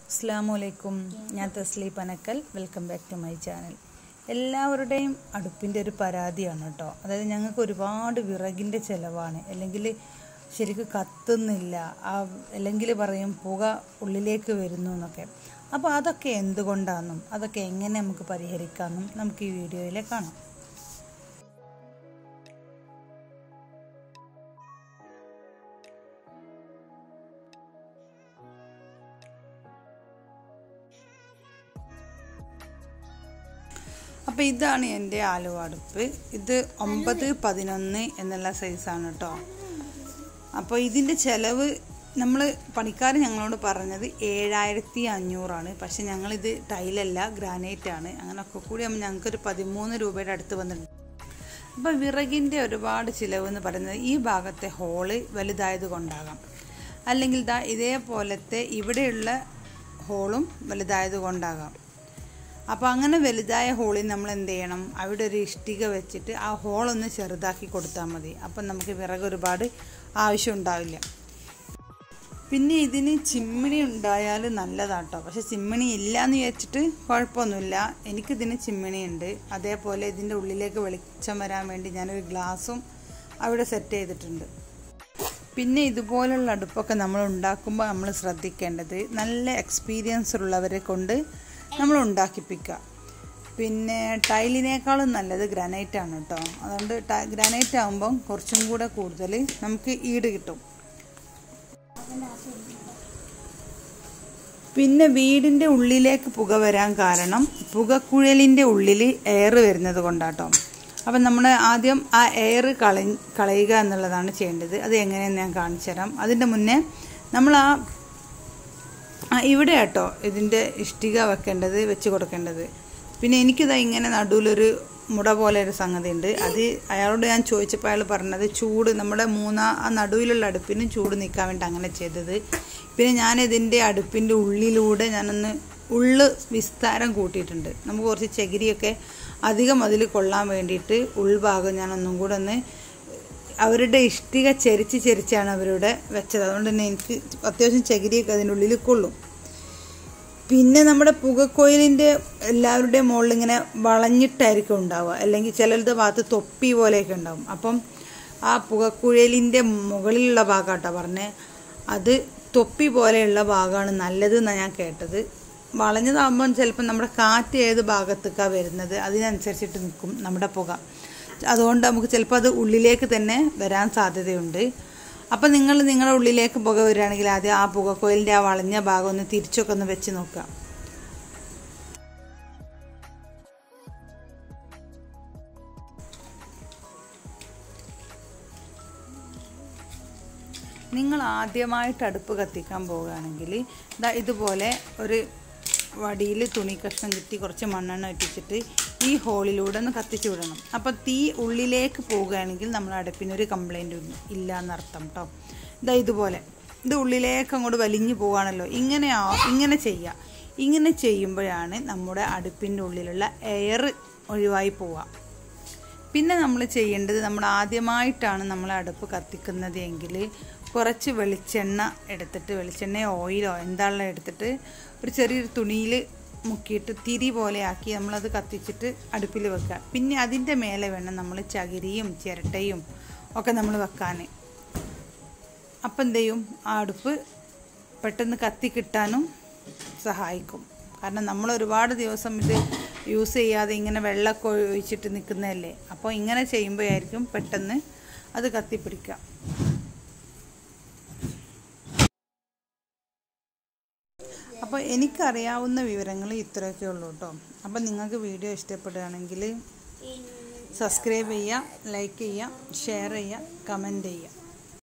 അസ്സാം വലൈക്കും ഞാൻ Tasli Panakkal welcome back to my channel എല്ലാവരുടെയും അടുപ്പിൻ്റെ ഒരു പരാതിയാണ് കേട്ടോ അതായത് ഞങ്ങൾക്ക് ഒരുപാട് വിറകിൻ്റെ ചിലവാണ് അല്ലെങ്കിൽ ശരിക്കും കത്തുന്നില്ല ആ അല്ലെങ്കിൽ പറയും പുക ഉള്ളിലേക്ക് വരുന്നു എന്നൊക്കെ അപ്പോൾ അതൊക്കെ എന്തുകൊണ്ടാണെന്നും അതൊക്കെ എങ്ങനെ നമുക്ക് പരിഹരിക്കാമെന്നും നമുക്ക് ഈ വീഡിയോയിൽ കാണാം അപ്പോൾ ഇതാണ് എൻ്റെ ആലുവ അടുപ്പ് ഇത് ഒമ്പത് പതിനൊന്ന് എന്നുള്ള സൈസാണ് കേട്ടോ അപ്പോൾ ഇതിൻ്റെ ചിലവ് നമ്മൾ പണിക്കാർ ഞങ്ങളോട് പറഞ്ഞത് ഏഴായിരത്തി അഞ്ഞൂറാണ് പക്ഷെ ഞങ്ങളിത് ടൈലല്ല ഗ്രാനൈറ്റ് ആണ് അങ്ങനെയൊക്കെ കൂടി ആകുമ്പോൾ ഞങ്ങൾക്കൊരു പതിമൂന്ന് രൂപയുടെ അടുത്ത് വന്നിട്ടുണ്ട് അപ്പോൾ വിറകിൻ്റെ ഒരുപാട് ചിലവ് എന്ന് പറയുന്നത് ഈ ഭാഗത്തെ ഹോള് വലുതായത് കൊണ്ടാകാം അല്ലെങ്കിൽ ദാ ഇതേപോലത്തെ ഇവിടെയുള്ള ഹോളും വലുതായത് കൊണ്ടാകാം അപ്പോൾ അങ്ങനെ വലുതായ ഹോളിൽ നമ്മൾ എന്ത് ചെയ്യണം അവിടെ ഒരു ഇഷ്ടിക വെച്ചിട്ട് ആ ഹോളൊന്ന് ചെറുതാക്കി കൊടുത്താൽ മതി അപ്പം നമുക്ക് വിറക് ഒരുപാട് ആവശ്യം ഉണ്ടാവില്ല പിന്നെ ഇതിന് ചിമ്മിണി ഉണ്ടായാൽ നല്ലതാട്ടോ പക്ഷെ ചിമ്മിണി ഇല്ല എന്ന് വിചാരിച്ചിട്ട് കുഴപ്പമൊന്നുമില്ല എനിക്കിതിന് ചിമ്മിണി ഉണ്ട് അതേപോലെ ഇതിൻ്റെ ഉള്ളിലേക്ക് വെളിച്ചം വരാൻ വേണ്ടി ഞാനൊരു ഗ്ലാസും അവിടെ സെറ്റ് ചെയ്തിട്ടുണ്ട് പിന്നെ ഇതുപോലുള്ള അടുപ്പൊക്കെ നമ്മൾ ഉണ്ടാക്കുമ്പോൾ നമ്മൾ ശ്രദ്ധിക്കേണ്ടത് നല്ല എക്സ്പീരിയൻസ് ഉള്ളവരെ കൊണ്ട് നമ്മൾ ഉണ്ടാക്കിപ്പിക്കുക പിന്നെ ടൈലിനേക്കാളും നല്ലത് ഗ്രാനൈറ്റ് ആണ് കേട്ടോ അതുകൊണ്ട് ഗ്രാനൈറ്റ് ആകുമ്പം കുറച്ചും കൂടെ കൂടുതൽ നമുക്ക് ഈട് കിട്ടും പിന്നെ വീടിൻ്റെ ഉള്ളിലേക്ക് പുക വരാൻ കാരണം പുകക്കുഴലിൻ്റെ ഉള്ളിൽ എയർ വരുന്നത് കൊണ്ടാട്ടോ അപ്പം നമ്മൾ ആദ്യം ആ എയർ കള കളയുക എന്നുള്ളതാണ് ചെയ്യേണ്ടത് അത് എങ്ങനെയെന്ന് ഞാൻ കാണിച്ചു തരാം അതിൻ്റെ മുന്നേ നമ്മൾ ആ ആ ഇവിടെ കേട്ടോ ഇതിൻ്റെ ഇഷ്ടിക വെക്കേണ്ടത് വെച്ച് കൊടുക്കേണ്ടത് പിന്നെ എനിക്കിതാ ഇങ്ങനെ നടുവിലൊരു മുട പോലെ ഒരു സംഗതി ഉണ്ട് അത് അയാളോട് ഞാൻ ചോദിച്ചപ്പോൾ അയാൾ പറഞ്ഞത് ചൂട് നമ്മുടെ മൂന്നാ ആ നടുവിലുള്ള അടുപ്പിന് ചൂട് നിൽക്കാൻ വേണ്ടി അങ്ങനെ ചെയ്തത് പിന്നെ ഞാനിതിൻ്റെ അടുപ്പിൻ്റെ ഉള്ളിലൂടെ ഞാനൊന്ന് ഉള്ള് വിസ്താരം കൂട്ടിയിട്ടുണ്ട് നമുക്ക് കുറച്ച് ചകിരിയൊക്കെ അധികം അതിൽ കൊള്ളാൻ വേണ്ടിയിട്ട് ഉൾഭാഗം ഞാനൊന്നും കൂടെ ഒന്ന് അവരുടെ ഇഷ്ടിക ചെരിച്ച് ചെരിച്ചാണ് അവരുടെ വെച്ചത് അതുകൊണ്ട് തന്നെ എനിക്ക് അത്യാവശ്യം ചകിരിയൊക്കെ അതിൻ്റെ ഉള്ളിൽ കൊള്ളും പിന്നെ നമ്മുടെ പുകക്കോയിലിൻ്റെ എല്ലാവരുടെയും മുകളിൽ ഇങ്ങനെ വളഞ്ഞിട്ടായിരിക്കും ഉണ്ടാവുക അല്ലെങ്കിൽ ചിലരുടെ ഭാഗത്ത് തൊപ്പി പോലെയൊക്കെ ഉണ്ടാവും അപ്പം ആ പുകക്കുഴലിൻ്റെ മുകളിലുള്ള ഭാഗമാട്ടോ പറഞ്ഞേ അത് തൊപ്പി പോലെയുള്ള ഭാഗമാണ് നല്ലത് എന്നാണ് ഞാൻ കേട്ടത് വളഞ്ഞതാകുമ്പം ചിലപ്പോൾ നമ്മുടെ കാറ്റ് ഏത് ഭാഗത്തേക്കാണ് വരുന്നത് അതിനനുസരിച്ചിട്ട് നിൽക്കും നമ്മുടെ പുക അതുകൊണ്ട് നമുക്ക് ചിലപ്പോൾ അത് ഉള്ളിലേക്ക് തന്നെ വരാൻ സാധ്യതയുണ്ട് അപ്പം നിങ്ങൾ നിങ്ങളുടെ ഉള്ളിലേക്ക് പുക വരികയാണെങ്കിൽ ആദ്യം ആ പുകക്കോയിലിൻ്റെ ആ വളഞ്ഞ ഭാഗം ഒന്ന് തിരിച്ചൊക്കെ ഒന്ന് വെച്ച് നോക്കുക നിങ്ങൾ ആദ്യമായിട്ട് അടുപ്പ് കത്തിക്കാൻ പോവുകയാണെങ്കിൽ ഇതാ ഇതുപോലെ ഒരു വടിയിൽ തുണി കഷ്ണം കിട്ടി കുറച്ച് മണ്ണെണ്ണ ഇട്ടിച്ചിട്ട് ഈ ഹോളിലൂടെ ഒന്ന് കത്തിച്ചു വിടണം അപ്പോൾ തീ ഉള്ളിലേക്ക് പോവുകയാണെങ്കിൽ നമ്മൾ അടുപ്പിനൊരു കംപ്ലൈൻറ്റ് ഇല്ല എന്നർത്ഥം കേട്ടോ ഇതാ ഇതുപോലെ ഇത് ഉള്ളിലേക്ക് അങ്ങോട്ട് വലിഞ്ഞു പോവുകയാണല്ലോ ഇങ്ങനെ ഇങ്ങനെ ചെയ്യുക ഇങ്ങനെ ചെയ്യുമ്പോഴാണ് നമ്മുടെ അടുപ്പിൻ്റെ ഉള്ളിലുള്ള എയർ ഒഴിവായി പോവുക പിന്നെ നമ്മൾ ചെയ്യേണ്ടത് നമ്മൾ ആദ്യമായിട്ടാണ് നമ്മൾ അടുപ്പ് കത്തിക്കുന്നത് എങ്കിൽ കുറച്ച് വെളിച്ചെണ്ണ എടുത്തിട്ട് വെളിച്ചെണ്ണയോ ഓയിലോ എന്താണല്ലോ എടുത്തിട്ട് ഒരു ചെറിയൊരു തുണിയിൽ മുക്കിയിട്ട് തിരി പോലെ ആക്കി നമ്മളത് കത്തിച്ചിട്ട് അടുപ്പിൽ വെക്കുക പിന്നെ അതിൻ്റെ മേലെ വേണം നമ്മൾ ചകിരിയും ചിരട്ടയും ഒക്കെ നമ്മൾ വെക്കാൻ അപ്പം എന്ത് ചെയ്യും ആ അടുപ്പ് പെട്ടെന്ന് കത്തി കിട്ടാനും സഹായിക്കും കാരണം നമ്മൾ ഒരുപാട് ദിവസം ഇത് യൂസ് ചെയ്യാതെ ഇങ്ങനെ വെള്ളമൊക്കെ ഒഴിച്ചിട്ട് നിൽക്കുന്നതല്ലേ അപ്പോൾ ഇങ്ങനെ ചെയ്യുമ്പോഴായിരിക്കും പെട്ടെന്ന് അത് കത്തിപ്പിടിക്കുക അപ്പോൾ എനിക്കറിയാവുന്ന വിവരങ്ങൾ ഇത്രയൊക്കെ ഉള്ളൂ കേട്ടോ അപ്പം നിങ്ങൾക്ക് വീഡിയോ ഇഷ്ടപ്പെടുകയാണെങ്കിൽ സബ്സ്ക്രൈബ് ചെയ്യുക ലൈക്ക് ചെയ്യുക ഷെയർ ചെയ്യുക കമൻറ്റ് ചെയ്യുക